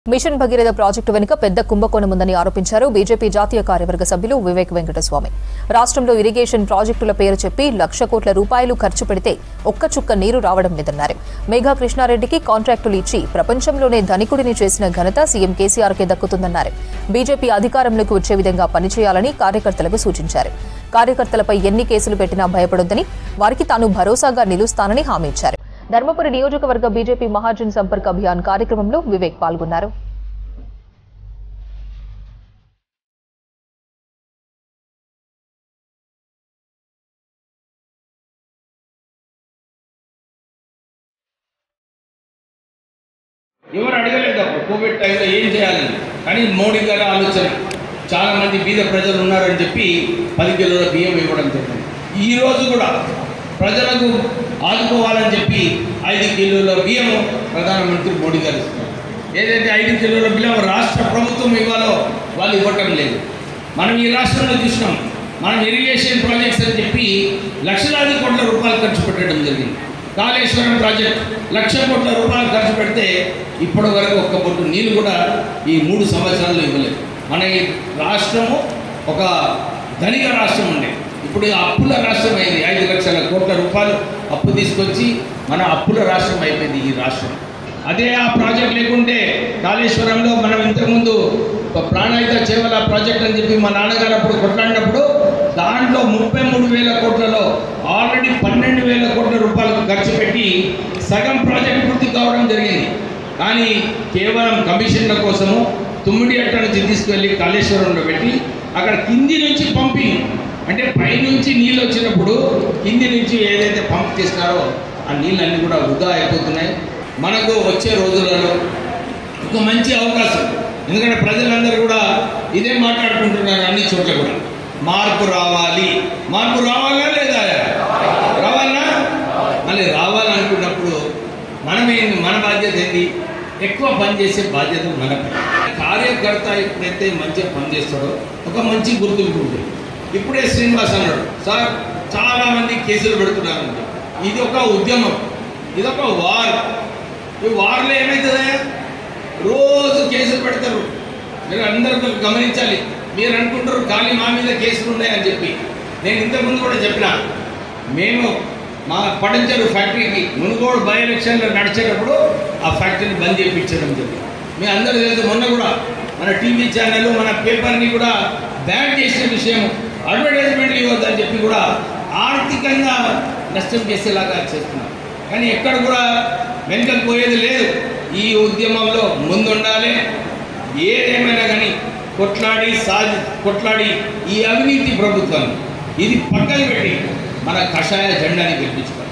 machine Bhagiratha project వెనుక పెద్ద కుంభకోణం ఉందని ఆరోపించారు బీజేపీ జాతీయ కార్యవర్గ సభ్యులు వివేక్ వెంకటస్వామి రాష్ట్రంలో ఇరిగేషన్ ప్రాజెక్టుల పేరు చెప్పి లక్ష కోట్ల రూపాయలు ఖర్చు పెడితే ఒక్క చుక్క నీరు రావడం లేదన్నారు మేఘా కృష్ణారెడ్డికి కాంట్రాక్టులు ఇచ్చి ప్రపంచంలోనే ధనికుడిని చేసిన ఘనత సీఎం కేసీఆర్కే దక్కుతుందన్నారు బీజేపీ అధికారంలోకి వచ్చే విధంగా పనిచేయాలని కార్యకర్తలకు సూచించారు కార్యకర్తలపై ఎన్ని కేసులు పెట్టినా భయపడొద్దని వారికి తాను భరోసాగా నిలుస్తానని హామీ ఇచ్చారు ధర్మపురి నియోజకవర్గ బీజేపీ మహాజన్ సంపర్క్ అభియాన్ కార్యక్రమంలో వివేక్ పాల్గొన్నారు ఎవరు అడగలేదు అప్పుడు కోవిడ్ టైంలో ఏం చేయాలని కానీ మోడీ గారి ఆలోచన చాలా మంది బీద ప్రజలు ఉన్నారని చెప్పి పది కిలోల బియ్యం ఇవ్వడం జరిగింది ఈ రోజు కూడా ప్రజలకు ఆదుకోవాలని చెప్పి ఐదు కిలోల బియ్యం ప్రధానమంత్రి మోడీ గారు ఇస్తున్నారు ఏదైతే ఐదు కిలోల బియ్యం రాష్ట్ర ప్రభుత్వం ఇవ్వాలో వాళ్ళు ఇవ్వటం లేదు మనం ఈ రాష్ట్రంలో చూసినాం మనం ఇరిగేషన్ ప్రాజెక్ట్స్ అని చెప్పి లక్షలాది కోట్ల రూపాయలు ఖర్చు పెట్టడం జరిగింది కాళేశ్వరం ప్రాజెక్ట్ లక్ష కోట్ల రూపాయలు ఖర్చు పెడితే ఇప్పటి వరకు ఒక్క బొట్టు నీళ్ళు కూడా ఈ మూడు సంవత్సరాల్లో ఇవ్వలేదు మన ఈ రాష్ట్రము ఒక ధనిక రాష్ట్రం ఉండే ఇప్పుడు ఈ అప్పుల రాష్ట్రం అయింది ఐదు లక్షల కోట్ల రూపాయలు అప్పు తీసుకొచ్చి మన అప్పుల రాష్ట్రం అయిపోయింది ఈ రాష్ట్రం అదే ఆ ప్రాజెక్ట్ లేకుంటే కాళేశ్వరంలో మనం ఇంతకుముందు ఒక ప్రాణాయిత చేవల ప్రాజెక్ట్ అని చెప్పి మా నాన్నగారు అప్పుడు కొట్లాడినప్పుడు దాంట్లో ముప్పై మూడు వేల కోట్లలో ఆల్రెడీ పన్నెండు వేల కోట్ల రూపాయలు ఖర్చు పెట్టి సగం ప్రాజెక్ట్ పూర్తి కావడం జరిగింది కానీ కేవలం కమిషన్ల కోసము తుమ్మిడి అట్ట నుంచి తీసుకెళ్ళి కాళేశ్వరంలో పెట్టి అక్కడ కింది నుంచి పంపింగ్ అంటే పైనుంచి నీళ్ళు వచ్చినప్పుడు కింది నుంచి ఏదైతే పంప్ చేస్తారో ఆ నీళ్ళన్నీ కూడా వృధా అయిపోతున్నాయి మనకు వచ్చే రోజులలో ఒక మంచి అవకాశం ఎందుకంటే ప్రజలందరూ కూడా ఇదే మాట్లాడుకుంటున్నారు అన్ని చోట్ల కూడా మార్పు రావాలి మార్పు రావాలా లేదా రావాలా మళ్ళీ రావాలనుకున్నప్పుడు మనమే మన బాధ్యత ఏంటి ఎక్కువ పని చేసే బాధ్యత మనకు కార్యకర్త ఎప్పుడైతే మంచిగా పని చేస్తాడో ఒక మంచి గుర్తింపు ఉంటుంది ఇప్పుడే శ్రీనివాస్ అన్నాడు సార్ చాలా మంది కేసులు పెడుతున్నారండి ఇది ఒక ఉద్యమం ఇది ఒక వార్ ఈ వార్లో ఏమవుతుందా రోజు కేసులు పెడతారు మీరు అందరూ గమనించాలి మీరు అనుకుంటారు ఖాళీ మా మీద కేసులు ఉన్నాయని చెప్పి నేను ఇంతకుముందు కూడా చెప్పిన మేము మా పడంచెరు ఫ్యాక్టరీకి మునుగోడు బై ఎలక్షన్లో నడిచేటప్పుడు ఆ ఫ్యాక్టరీని బంద్ చేయించడం జరిగింది మీ అందరూ తెలుసు మొన్న కూడా మన టీవీ ఛానల్ మన పేపర్ని కూడా బ్యాన్ చేసిన విషయం అడ్వర్టైజ్మెంట్లు ఇవ్వద్దని చెప్పి కూడా ఆర్థికంగా నష్టం చేసేలాగా చేస్తున్నారు కానీ ఎక్కడ కూడా వెనుకకు పోయేది లేదు ఈ ఉద్యమంలో ముందుండాలి ఏదేమైనా కానీ కొట్లాడి సాధి కొట్లాడి ఈ అవినీతి ప్రభుత్వం ఇది పక్కన పెట్టి మన కషాయ జెండాని గెలిపించుకోవాలి